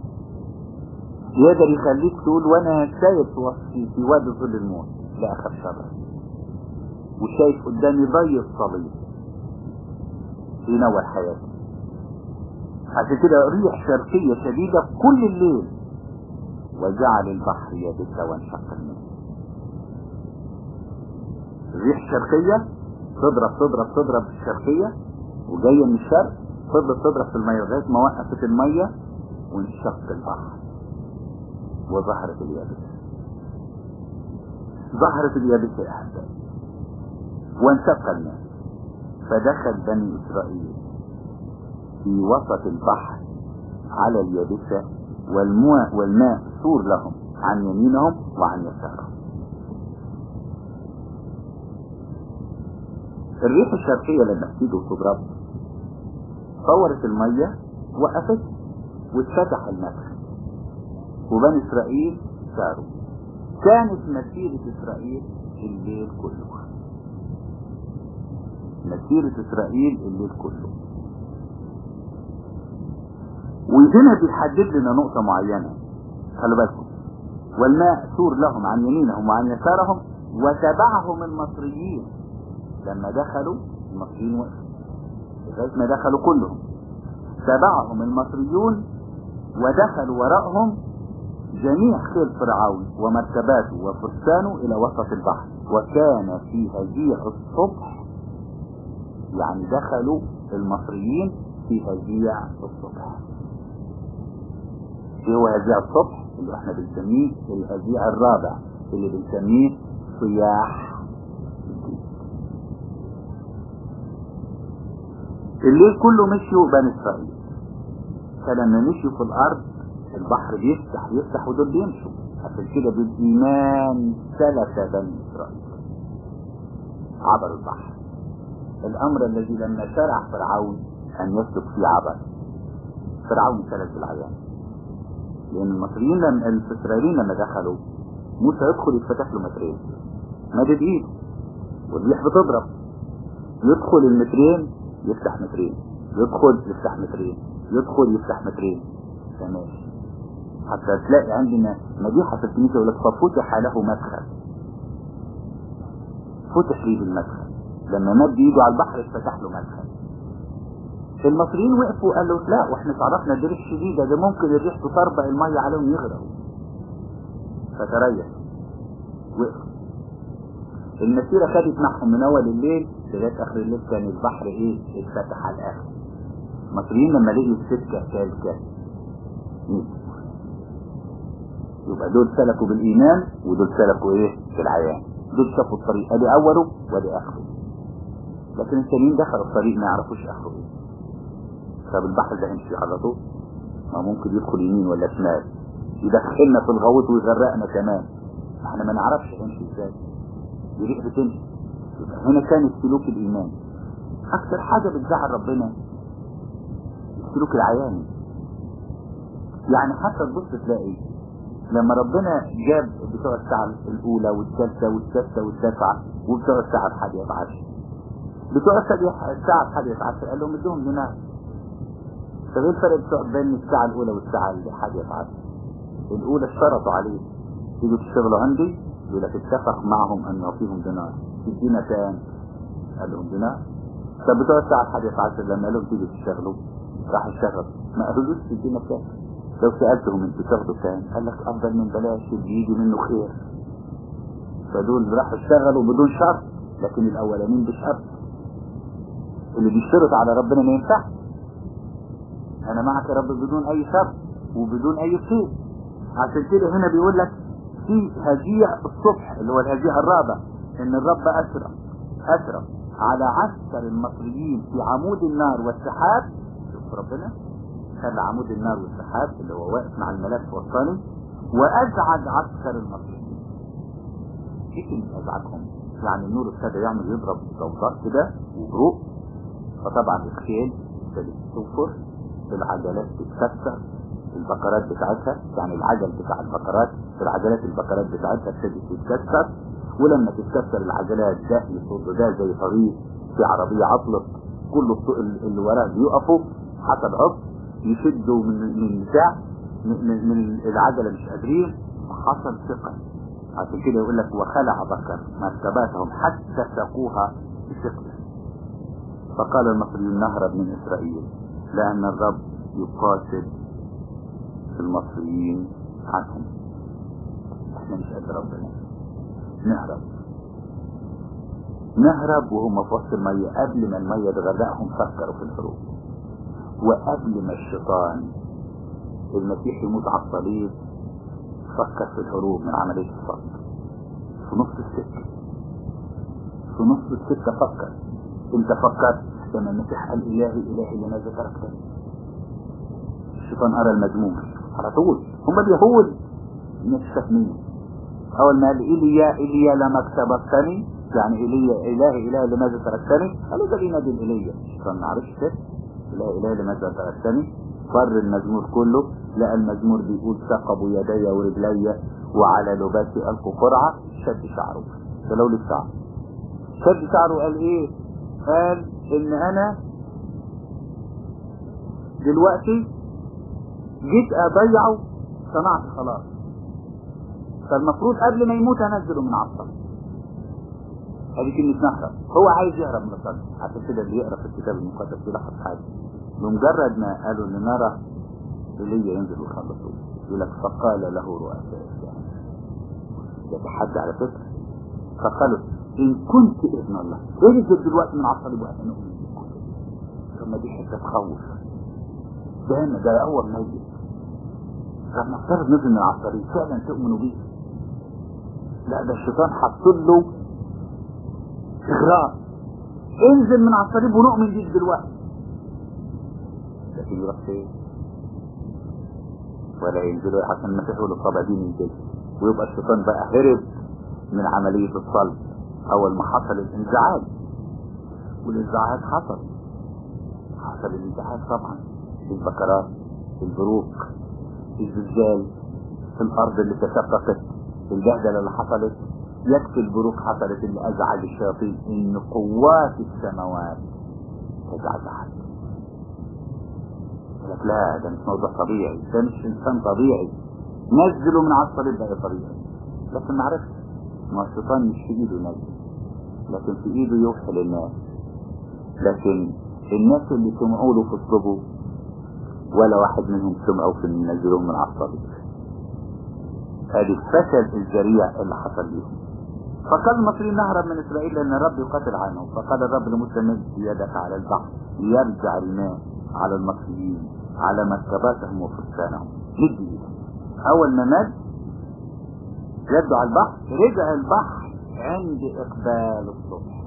يقدر يخليك تقول وانا شايف في في وادي ظل الموت لا اخاف شر وشايف قدامي ضي الصليب ينور حياتي عشان كده ريح شرقية شديدة كل الليل وجعل البحر يابسا وانشق الماء الريح الشرقية تضرب تضرب تضرب في الشرقية وجاية من الشرق فضلت تضرب في المية لغاية ما وقفت المية وانشق البحر وظهرت اليابسة ظهرت اليابسة يا أحبائي وانشق الماء فدخل بني إسرائيل في وسط البحر على اليابسة والماء, والماء سور لهم عن يمينهم وعن يسارهم الريح الشرقية لما تيجي وتضرب صورت المية وقفت واتفتح المدخل وبني إسرائيل ساروا كانت مسيرة إسرائيل الليل كله مسيرة إسرائيل الليل كله وهنا بيحدد لنا نقطة معينة خلوا بالكم والماء سور لهم عن يمينهم وعن يسارهم وتبعهم المصريين لما دخلوا المصريين وقفوا لغاية ما دخلوا كلهم تبعهم المصريون ودخلوا وراءهم جميع خيل فرعون ومركباته وفرسانه الى وسط البحر وكان في هزيع الصبح يعني دخلوا المصريين في هزيع الصبح ايه هو هزيع الصبح اللي احنا بنسميه الهزيع الرابع اللي بنسميه صياح الليل كله مشيوا بني اسرائيل فلما مشيوا في الارض البحر بيفتح يفتح ودول بيمشوا عشان كده بالايمان سلك بني اسرائيل عبر البحر الامر الذي لما شرع فرعون ان يسلك فيه عبر فرعون سلك بالعيان لان المصريين لما الاسرائيليين لما دخلوا موسى يدخل يتفتح له مترين مدد ايده والريح بتضرب يدخل المترين يفتح مترين يدخل يفتح مترين يدخل يفتح مترين فماشي حتى تلاقي عندنا مديحة في الكنيسة يقول لك ففتح له مدخل فتح ليه المدخل لما مد ايده على البحر اتفتح له مدخل المصريين وقفوا قالوا لا واحنا تعرفنا الريح الشديدة ده ممكن الريح تطربق المية عليهم يغرقوا فتريح وقفوا المسيرة خدت معهم من اول الليل لغاية اخر الليل كان البحر ايه اتفتح على الاخر المصريين لما لقوا السكة ثالثة يبقى دول سلكوا بالايمان ودول سلكوا ايه بالعيان دول شافوا الطريق ادي اوله وادي اخره لكن التانيين دخلوا الطريق ما يعرفوش اخره ايه طب البحر ده هيمشي على طول ما ممكن يدخل يمين ولا شمال يدخلنا في الغوط ويغرقنا كمان احنا ما نعرفش هيمشي ازاي يريح بتمشي يبقى هنا كان سلوك الايمان اكثر حاجه بتزعل ربنا السلوك العياني يعني حتى تبص تلاقي لما ربنا جاب بتوع الساعة الأولى والثالثة والسادسة والتاسعة وبتوع الساعة الحادية عشر بتوع الساعة الحادية عشر قال لهم ادوهم دينار طب ايه الفرق بتوع بين الساعة الأولى والساعة الحادية عشر؟ الأولى اشترطوا عليه تيجوا تشتغلوا عندي يقول لك اتفق معهم أن يعطيهم دينار تدينا كام؟ قال لهم دينار طب بتوع الساعة الحادية عشر لما قال لهم تيجوا تشتغلوا راح اشتغل ما قالوش تدينا كام؟ لو سألتهم انتوا تاخدوا كام قال لك افضل من بلاش اللي يجي منه خير فدول راحوا اشتغلوا بدون شرط لكن الاولانيين بشرط اللي بيشترط على ربنا ما ينفعش انا معك يا رب بدون اي شرط وبدون اي شيء عشان كده هنا بيقول لك في هزيع الصبح اللي هو الهزيع الرابع ان الرب اسرع اسرع على عسكر المصريين في عمود النار والسحاب شوف ربنا خلى عمود النار والسحاب اللي هو واقف مع الملاك والصاني وازعج عسكر المصريين ايه كلمة ازعجهم يعني النور ابتدى يعمل يضرب ضوضاء كده وبروق فطبعا الخيل ابتدت توفر العجلات تتكسر البقرات بتاعتها يعني العجل بتاع البقرات العجلات البقرات بتاعتها ابتدت تتكسر ولما تتكسر العجلات ده يصد ده زي طريق في عربية عطلت كل اللي وراه بيقفوا حسب عطل يشدوا من من بتاع من, من العجلة مش قادرين حصل ثقل عشان كده يقول لك وخلع بكر مركباتهم حتى سقوها بثقل فقال المصريون نهرب من اسرائيل لان الرب يقاتل المصريين عنهم احنا مش قد ربنا نهرب نهرب وهم في وسط المية قبل ما المية تغرقهم فكروا في الهروب وقبل ما الشيطان المسيح يموت على الصليب فكر في الهروب من عملية الصلب في نص السكة في نص السكة فكر انت فكرت لما المسيح قال الهي الهي لماذا تركتني الشيطان ارى المذموم على طول هم اليهود مش فاهمين اول ما قال ايليا ايليا لما سبقتني يعني ايليا الهي الهي لماذا تركتني قالوا ده بينادي ايليا الشيطان ما عرفش كده الهي الهي لماذا تركتني فر المزمور كله لقى المزمور بيقول ثقبوا يدي ورجلي وعلى لباسي القوا قرعه شد شعره ده لو الشعر شد شعره قال ايه قال ان انا دلوقتي جيت ابيعه صنعت خلاص فالمفروض قبل ما يموت انزله من عصا هذه كلمة نهرب هو عايز يهرب من الصلب عشان كده اللي يقرا في الكتاب المقدس يلاحظ حاجة بمجرد ما قالوا لنرى ايليا ينزل ويخلصه يقول لك فقال له رؤساء الشعب ده تحدي على فكرة فقالوا ان كنت ابن الله انزل دلوقتي من على الصليب واحنا نؤمن بك ثم دي حته تخوف ده ده اول ميت طب نفترض نزل من على الصليب فعلا تؤمنوا بيه لا ده الشيطان حط له اغراء انزل من على الصليب ونؤمن بيك دلوقتي لكن يروح فين ولا ينزلوا عشان المسيح يقول الصبادين ينزل ويبقى الشيطان بقى هرب من عملية الصلب اول ما حصل الانزعاج والانزعاج حصل حصل الانزعاج طبعا البكرات البروق الزلزال الارض اللي تشققت البهدله اللي حصلت يكفي البروق حصلت اللي ازعج الشياطين ان قوات السماوات تزعزعت لك لا ده مش موضوع طبيعي ده مش انسان طبيعي نزله من على الصليب بقى طبيعي لكن ما عرفش ما الشيطان مش في ايده ينزل لكن في ايده يوحي للناس لكن الناس اللي سمعوا له في الصبو ولا واحد منهم سمعوا في نزلوهم من على الصليب هذه الفشل الذريع اللي حصل لهم فقال المصريين نهرب من اسرائيل لان الرب يقاتل عنهم فقال الرب لموسى مد يدك على البحر ليرجع الماء على المصريين على مركباتهم وفرسانهم مد ايدك اول ما مد يده على البحر رجع البحر عند اقبال الصبح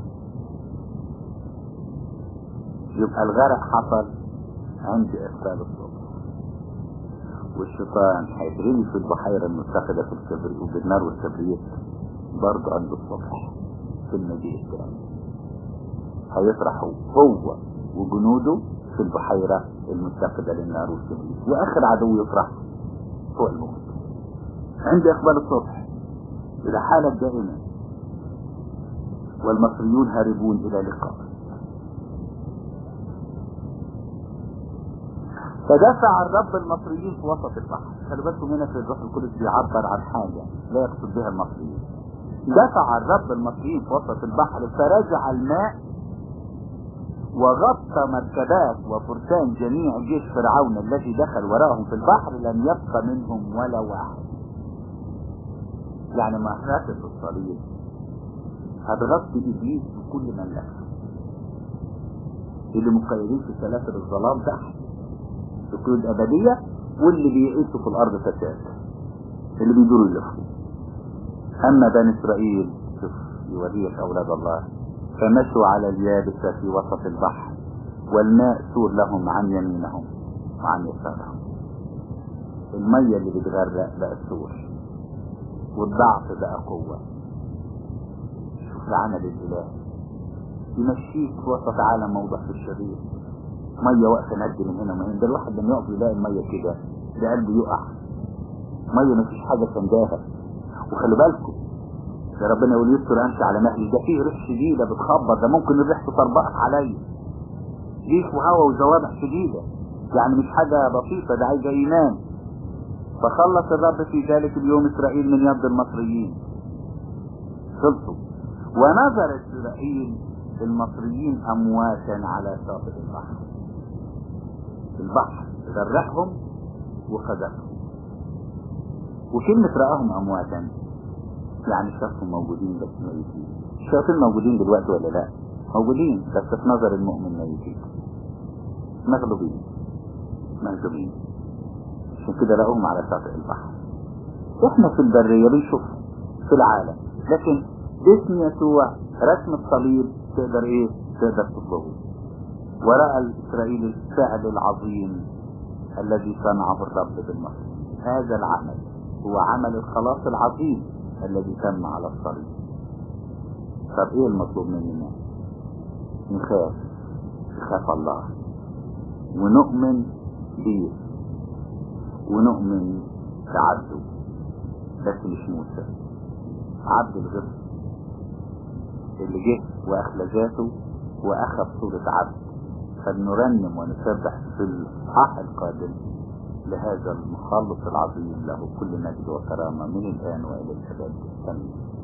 يبقى الغرق حصل عند اقبال الصبح والشيطان هيترمي في البحيرة المتخذة في الكبريت وبالنار والكبريت برضه عند الصبح في المجيء الثاني هيطرحوا هو وجنوده في البحيرة المتخذة للنار والكبريت واخر عدو يطرح هو الموت عند اقبال الصبح الى حالة دائمة والمصريون هاربون الى لقاء فدفع الرب المصريين في وسط البحر خلي بالكم هنا في الروح القدس بيعبر عن حاجة لا يقصد بها المصريين دفع الرب المصريين في وسط البحر فرجع الماء وغطى مركبات وفرسان جميع جيش فرعون الذي دخل وراءهم في البحر لم يبق منهم ولا واحد يعني معركة الصليب هتغطي ابليس بكل من له اللي مقيدين في سلاسل الظلام تحت في القيود الابدية واللي بيعيشوا في الارض فساد اللي بيدوروا يلفوا اما بني اسرائيل شوف يوريك اولاد الله فمشوا على اليابسة في وسط البحر والماء سور لهم عن يمينهم وعن يسارهم المية اللي بتغرق بقى سور والضعف بقى قوة شوف العمل الإلهي يمشيك في وسط عالم موضع في الشرير مية واقفة ند من هنا ومن هنا ده الواحد لما يقف يلاقي المية كده ده قلبه يقع مية مفيش حاجة سنداها وخلي بالكم ده ربنا يقول يستر امشي على مهلي ده فيه ريح شديدة بتخبط ده ممكن الريح تطربقك عليا ريح وهواء وزوابع شديدة يعني مش حاجة بسيطة ده عايزة ايمان فخلص الرب في ذلك اليوم اسرائيل من يد المصريين خلصوا ونظر اسرائيل المصريين امواتا على شاطئ البحر البحر غرقهم وخدمهم وكلمة رآهم أمواتا يعني شافهم موجودين بس ميتين الشياطين موجودين دلوقتي ولا لا موجودين بس في نظر المؤمن ميتين مغلوبين مهزومين عشان كده لقوهم على شاطئ البحر احنا في البرية بنشوف في العالم لكن باسم يسوع رسم الصليب تقدر ايه تقدر تطلبه ورأى الإسرائيل الفعل العظيم الذي صنعه الرب بالمصر هذا العمل هو عمل الخلاص العظيم الذي تم على الصليب طب ايه المطلوب مننا نخاف نخاف الله ونؤمن بيه ونؤمن بعبده بس مش موسى عبد الغفر اللي جه واخلى ذاته واخذ صورة عبد فلنرنم ونسبح في الاصحاح القادم لهذا المخلص العظيم له كل مجد وكرامة من الآن وإلى الأبد آمين